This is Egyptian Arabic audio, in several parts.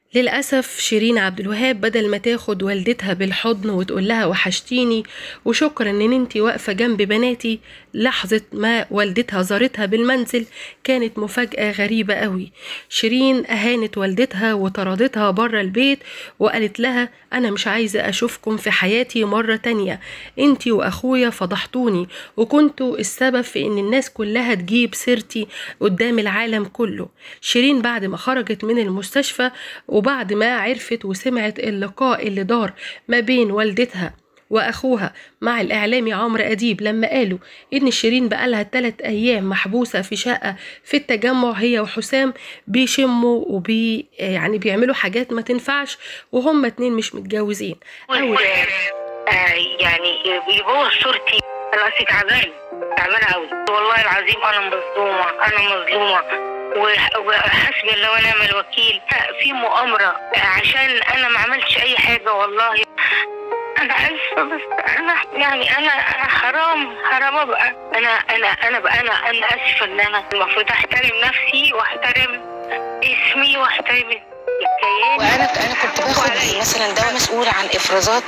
للأسف شيرين عبد الوهاب بدل ما تاخد والدتها بالحضن وتقول لها وحشتيني وشكرا ان انتي واقفة جنب بناتي لحظة ما والدتها زارتها بالمنزل كانت مفاجأة غريبة قوي شيرين أهانت والدتها وطردتها بره البيت وقالت لها أنا مش عايزة أشوفكم في حياتي مرة تانية انتي وأخويا فضحتوني وكنتوا السبب في ان الناس كلها تجيب سيرتي قدام العالم كله شيرين بعد ما خرجت من المستشفى وبعد ما عرفت وسمعت اللقاء اللي دار ما بين والدتها واخوها مع الاعلامي عمرو اديب لما قالوا ان شيرين بقالها تلات ايام محبوسه في شقه في التجمع هي وحسام بيشموا وبي يعني بيعملوا حاجات ما تنفعش وهما اتنين مش متجوزين أول آه يعني بيبوظ صورتي انا اصلي تعبان تعبانه قوي والله العظيم انا مظلومه انا مظلومه وحسبي الله ونعم الوكيل في مؤامره عشان انا ما عملتش اي حاجه والله انا اسفه بس انا يعني انا انا حرام حرام ابقى انا انا انا بقى انا انا اسفه ان انا المفروض احترم نفسي واحترم اسمي واحترم وانا انا كنت باخد مثلا دواء مسؤول عن افرازات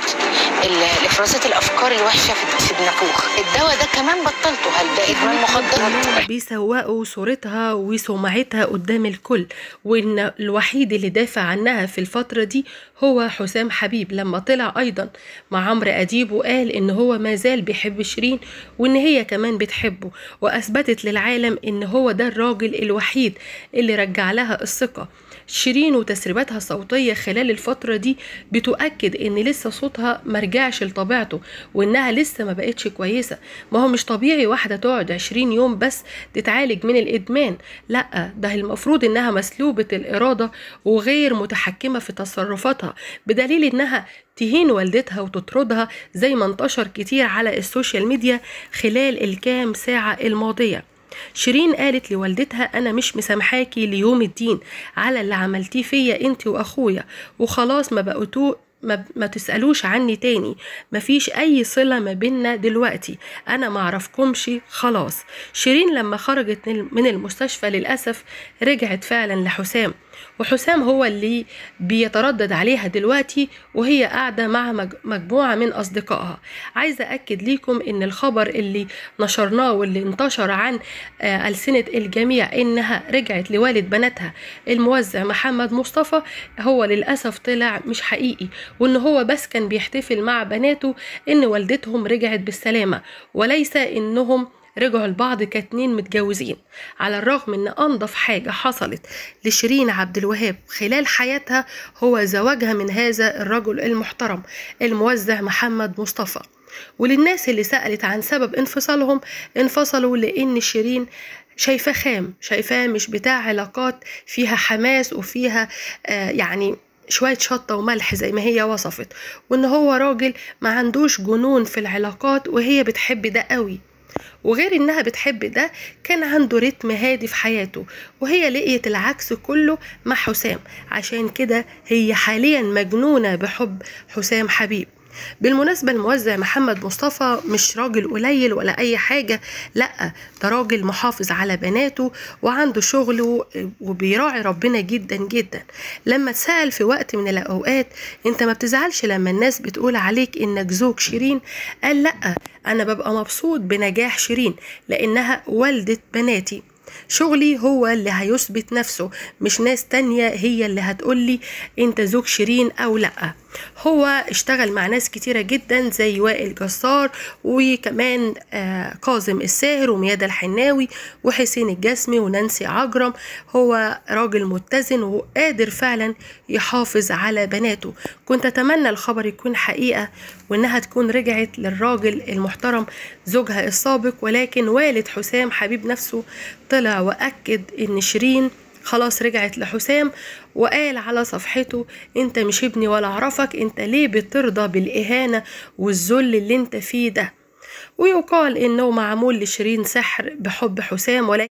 ال- الافرازات الافكار الوحشه في في النافوخ الدواء ده كمان بطلته هل ده ادمان مخدرات بيسوقوا صورتها وسمعتها قدام الكل وان الوحيد اللي دافع عنها في الفترة دي هو حسام حبيب لما طلع ايضا مع عمرو اديب وقال ان هو ما زال بيحب شيرين وان هي كمان بتحبه واثبتت للعالم ان هو ده الراجل الوحيد اللي رجع لها الثقة شيرين وتسريباتها الصوتية خلال الفترة دي بتؤكد ان لسه صوتها مرجعش لطبيعته وانها لسه ما بقتش كويسة ما هو مش طبيعي واحدة تقعد عشرين يوم بس تتعالج من الادمان لا ده المفروض انها مسلوبة الارادة وغير متحكمة في تصرفاتها بدليل انها تهين والدتها وتطردها زي ما انتشر كتير على السوشيال ميديا خلال الكام ساعة الماضية شيرين قالت لوالدتها انا مش مسامحاكي ليوم الدين على اللي عملتيه فيا انت واخويا وخلاص ما بقيتو ما, ما تسألوش عني تاني مفيش أي صلة ما بينا دلوقتي أنا معرفكمش خلاص شيرين لما خرجت من المستشفى للأسف رجعت فعلا لحسام وحسام هو اللي بيتردد عليها دلوقتي وهي قاعدة مع مج- مجموعة من أصدقائها عايزة أكد ليكم إن الخبر اللي نشرناه واللي انتشر عن آه، ألسنة الجميع إنها رجعت لوالد بناتها الموزع محمد مصطفى هو للأسف طلع مش حقيقي وإن هو بس كان بيحتفل مع بناته إن والدتهم رجعت بالسلامة وليس إنهم رجعوا لبعض كاتنين متجوزين على الرغم ان انضف حاجة حصلت لشيرين عبد الوهاب خلال حياتها هو زواجها من هذا الرجل المحترم الموزع محمد مصطفى وللناس اللي سألت عن سبب انفصالهم انفصلوا لان شيرين شايفاه خام شايفاه مش بتاع علاقات فيها حماس وفيها آه يعني شوية شطة وملح زي ما هي وصفت وان هو راجل ما عندوش جنون في العلاقات وهي بتحب ده قوي وغير انها بتحب ده كان عنده رتم هادي في حياته وهي لقيت العكس كله مع حسام عشان كده هي حاليا مجنونة بحب حسام حبيب بالمناسبة الموزع محمد مصطفى مش راجل قليل ولا أي حاجة لأ ده راجل محافظ على بناته وعنده شغله وبيراعي ربنا جدا جدا لما اتسأل في وقت من الأوقات انت ما بتزعلش لما الناس بتقول عليك انك زوج شيرين قال لأ أنا ببقى مبسوط بنجاح شيرين لأنها والدة بناتي شغلي هو اللي هيثبت نفسه مش ناس تانية هي اللي هتقولي انت زوج شيرين او لأ هو اشتغل مع ناس كتيرة جدا زي وائل جسار وكمان آه كاظم الساهر وميادة الحناوي وحسين الجسمي ونانسي عجرم هو راجل متزن وقادر فعلا يحافظ على بناته كنت اتمنى الخبر يكون حقيقة وانها تكون رجعت للراجل المحترم زوجها السابق ولكن والد حسام حبيب نفسه طلع واكد ان شيرين خلاص رجعت لحسام وقال على صفحته انت مش ابني ولا اعرفك انت ليه بترضى بالاهانه والذل اللي انت فيه ده ويقال انه معمول لشيرين سحر بحب حسام ولكن